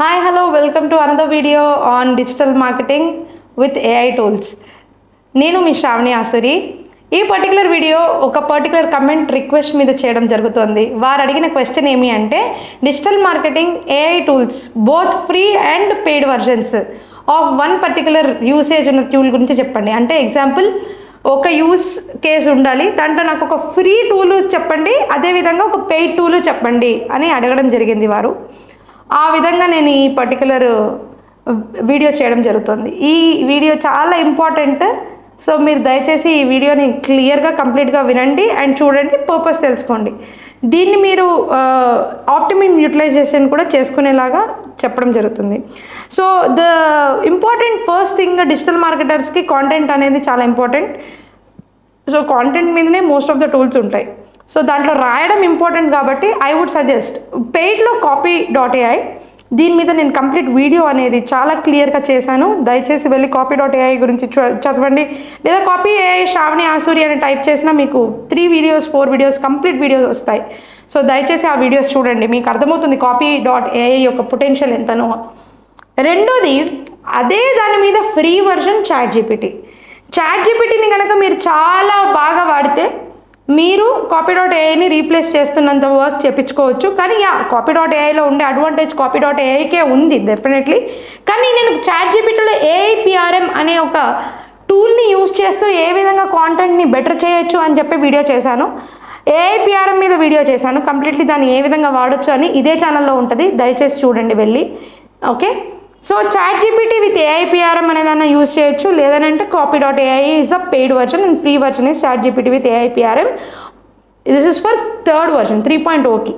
hi hello welcome to another video on digital marketing with AI tools నేను మీ శ్రావణి ఆసురి ఈ particular video ఒక particular comment request మీద చేయడం జరుగుతుంది వారు అడిగిన క్వశ్చన్ ఏమి అంటే digital marketing AI tools both free and paid versions of one particular usage ఉన్న టూల్ గురించి చెప్పండి అంటే ఎగ్జాంపుల్ ఒక యూస్ కేసు ఉండాలి దాంట్లో నాకు ఒక ఫ్రీ టూలు చెప్పండి అదేవిధంగా ఒక పెయిడ్ టూలు చెప్పండి అని అడగడం జరిగింది వారు ఆ విధంగా నేను ఈ పర్టికులర్ వీడియో చేయడం జరుగుతుంది ఈ వీడియో చాలా ఇంపార్టెంట్ సో మీరు దయచేసి ఈ వీడియోని క్లియర్గా కంప్లీట్గా వినండి అండ్ చూడండి పర్పస్ తెలుసుకోండి దీన్ని మీరు ఆప్టిమిమ్ యూటిలైజేషన్ కూడా చేసుకునేలాగా చెప్పడం జరుగుతుంది so the important first thing digital మార్కెటర్స్కి కాంటెంట్ అనేది చాలా ఇంపార్టెంట్ సో కాంటెంట్ మీదనే మోస్ట్ ఆఫ్ ద టూల్స్ ఉంటాయి సో దాంట్లో రాయడం ఇంపార్టెంట్ కాబట్టి ఐ వుడ్ సజెస్ట్ పెయిడ్లో కాపీ డాట్ ఏఐ దీని మీద నేను కంప్లీట్ వీడియో అనేది చాలా క్లియర్గా చేశాను దయచేసి వెళ్ళి కాపీ డాట్ ఏఐ గురించి చ- చదవండి లేదా కాపీ ఏఐ శ్రావణి ఆసూరి అని టైప్ చేసినా మీకు three videos four videos complete videos వస్తాయి సో దయచేసి ఆ వీడియోస్ చూడండి మీకు అర్థమవుతుంది కాపీ డాట్ ఏఐ యొక్క పొటెన్షియల్ ఎంతనో రెండోది అదే దాని మీద free version chat GPT chat జీపీటీని కనుక మీరు చాలా బాగా వాడితే మీరు కాపీ డాట్ ఏఐని రీప్లేస్ చేస్తున్నంత వర్క్ చేపించుకోవచ్చు కానీ యా కాపీ డాట్ ఏఐలో ఉండే అడ్వాంటేజ్ కాపీ డాట్ ఏఐకే ఉంది డెఫినెట్లీ కానీ నేను చాట్ జీపీటీలో ఏఐ పిఆర్ఎం అనే ఒక టూల్ని యూస్ చేస్తూ ఏ విధంగా కాంటెంట్ని బెటర్ చేయొచ్చు అని చెప్పి వీడియో చేశాను ఏఐ పిఆర్ఎం మీద వీడియో చేశాను కంప్లీట్లీ దాన్ని ఏ విధంగా వాడొచ్చు అని ఇదే ఛానల్లో ఉంటుంది దయచేసి చూడండి వెళ్ళి okay so chat GPT with AI PRM అనేదాన్ని యూస్ చేయొచ్చు లేదనంటే copy dot AI is a paid version and free version is chat GPT with AI PRM this is for third version three point okay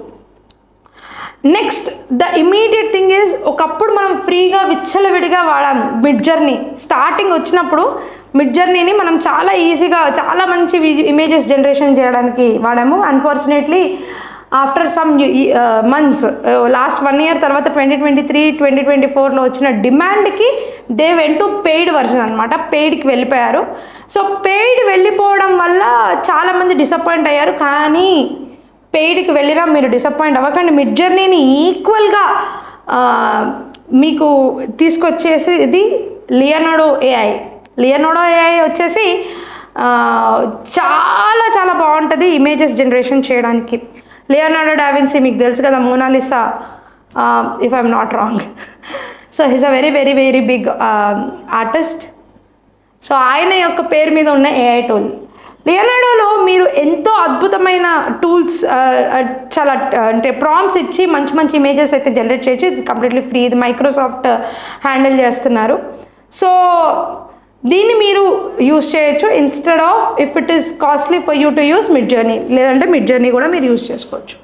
next the immediate thing is ఒకప్పుడు మనం ఫ్రీగా విచ్చలవిడిగా వాడాం Midjourney starting వచ్చినప్పుడు మిడ్ జర్నీని మనం చాలా ఈజీగా చాలా మంచి ఇమేజెస్ జనరేషన్ చేయడానికి వాడాము unfortunately after some months last one year తర్వాత twenty twenty three twenty twenty ఫోర్లో వచ్చిన డిమాండ్కి they went to paid version అనమాట పెయిడ్కి వెళ్ళిపోయారు సో పెయిడ్ వెళ్ళిపోవడం వల్ల చాలామంది డిసప్పాయింట్ అయ్యారు కానీ పెయిడ్కి వెళ్ళినా మీరు డిసప్పాయింట్ అవ్వకండి మిడ్ జర్నీని ఈక్వల్గా మీకు తీసుకొచ్చేసి ఇది లియనాడో ఏఐ లియనాడో ఏఐ వచ్చేసి ఆ, చాలా చాలా బాగుంటుంది ఇమేజెస్ జనరేషన్ చేయడానికి లియోనార్డో డావిన్సీ మీకు తెలుసు కదా Mona Lisa if I'm not wrong so he's a very very very big artist so ఆయన యొక్క పేరు మీద ఉన్న ఏఐ టూల్ లియనార్డోలో మీరు ఎంతో అద్భుతమైన టూల్స్ చాలా uh, అంటే ప్రామ్స్ ఇచ్చి మంచి మంచి ఇమేజెస్ అయితే జనరేట్ చేయొచ్చు ఇది కంప్లీట్లీ ఫ్రీ ఇది మైక్రోసాఫ్ట్ హ్యాండిల్ చేస్తున్నారు సో దీన్ని మీరు యూస్ చేయొచ్చు instead of if it is costly for you to use Midjourney లేదంటే మిడ్ జర్నీ కూడా మీరు యూస్ చేసుకోవచ్చు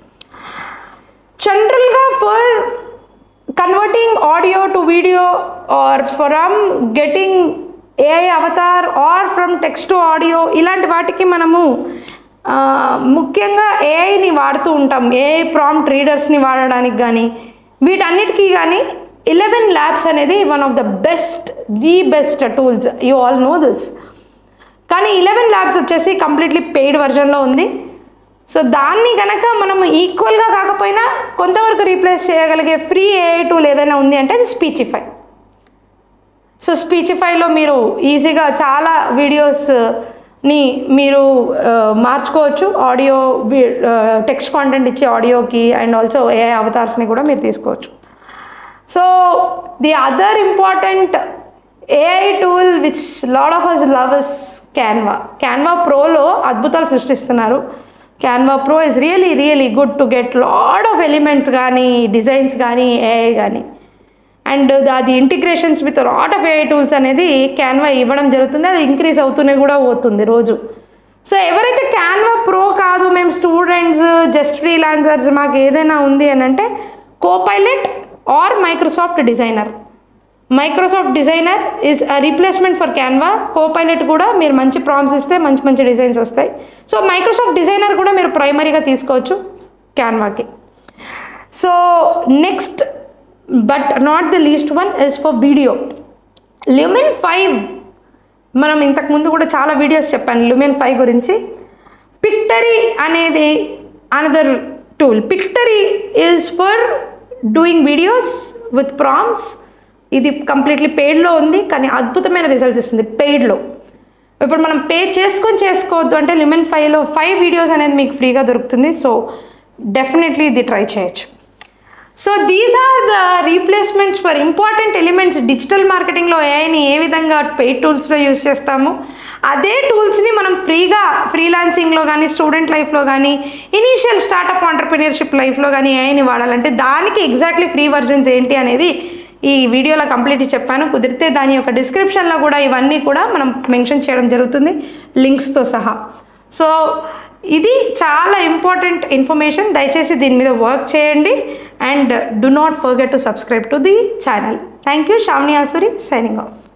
జనరల్గా for converting audio to video or from getting AI avatar or from text to audio ఇలాంటి వాటికి మనము ఆ, ముఖ్యంగా ఏఐని వాడుతూ ఉంటాం ఏఐ ప్రాంప్ట్ రీడర్స్ని వాడడానికి కానీ వీటన్నిటికీ కానీ ఇలెవెన్ ల్యాబ్స్ అనేది one of the best the best tools you all know this కానీ ఇలెవెన్ ల్యాబ్స్ వచ్చేసి కంప్లీట్లీ పెయిడ్ వర్జన్లో ఉంది సో దాన్ని కనుక మనం ఈక్వల్గా కాకపోయినా కొంతవరకు రీప్లేస్ చేయగలిగే ఫ్రీ ఏఐ టూల్ ఏదైనా ఉంది అంటే అది స్పీచిఫై సో స్పీచిఫైలో మీరు ఈజీగా చాలా వీడియోస్ని మీరు ఆ, మార్చుకోవచ్చు ఆడియో టెక్స్ట్ కాంటెంట్ ఇచ్చే ఆడియోకి అండ్ ఆల్సో ఏఐ అవతార్స్ని కూడా మీరు తీసుకోవచ్చు so the other important AI tool which lot of us love is Canva Canva ప్రోలో అద్భుతాలు సృష్టిస్తున్నారు Canva pro is really really good to get lot of elements కానీ డిజైన్స్ కానీ ఏఐ కానీ అండ్ అది integrations with lot of AI tools అనేది Canva ఇవ్వడం జరుగుతుంది అది ఇంక్రీజ్ అవుతూనే కూడా పోతుంది రోజు సో ఎవరైతే క్యాన్వా ప్రో కాదు మేము స్టూడెంట్స్ జస్ట్ ఫ్రీలాన్సర్స్ మాకు ఏదైనా ఉంది అని అంటే Copilot or Microsoft designer Microsoft designer is replacement for Canva Copilot కూడా మీరు మంచి ప్రామ్స్ ఇస్తే మంచి మంచి డిజైన్స్ వస్తాయి సో మైక్రోసాఫ్ట్ డిజైనర్ కూడా మీరు ప్రైమరీగా తీసుకోవచ్చు క్యాన్వాకి so next but not the least one is for video Lumen five మనం ఇంతకుముందు కూడా చాలా వీడియోస్ చెప్పాను ల్యూమెన్ ఫైవ్ గురించి పిక్టరీ అనేది another tool Pictory is for doing videos with prompts ఇది కంప్లీట్లీ పెయిడ్లో ఉంది కానీ అద్భుతమైన రిజల్ట్స్ ఇస్తుంది పెయిడ్లో ఇప్పుడు మనం పే చేసుకొని చేసుకోవద్దు అంటే లిమెన్ ఫైవ్లో ఫైవ్ వీడియోస్ అనేది మీకు ఫ్రీగా దొరుకుతుంది సో డెఫినెట్లీ ఇది ట్రై చేయొచ్చు so these are the replacements for important elements digital మార్కెటింగ్లో ఏఐని ఏ విధంగా పెయిడ్ టూల్స్లో యూస్ చేస్తాము అదే టూల్స్ని మనం ఫ్రీగా ఫ్రీలాన్సింగ్లో కానీ స్టూడెంట్ లైఫ్లో కానీ ఇనీషియల్ స్టార్టప్ ఆంటర్ప్రినర్షిప్ లైఫ్లో కానీ ఏఐని వాడాలంటే దానికి ఎగ్జాక్ట్లీ ఫ్రీ వర్జన్స్ ఏంటి అనేది ఈ వీడియోలో కంప్లీట్ చెప్పాను కుదిరితే దాని యొక్క డిస్క్రిప్షన్లో కూడా ఇవన్నీ కూడా మనం మెన్షన్ చేయడం జరుగుతుంది లింక్స్తో సహా సో ఇది చాలా ఇంపార్టెంట్ ఇన్ఫర్మేషన్ దయచేసి దీని మీద వర్క్ చేయండి and do not forget to subscribe to the channel thank you Shamni Asuri signing of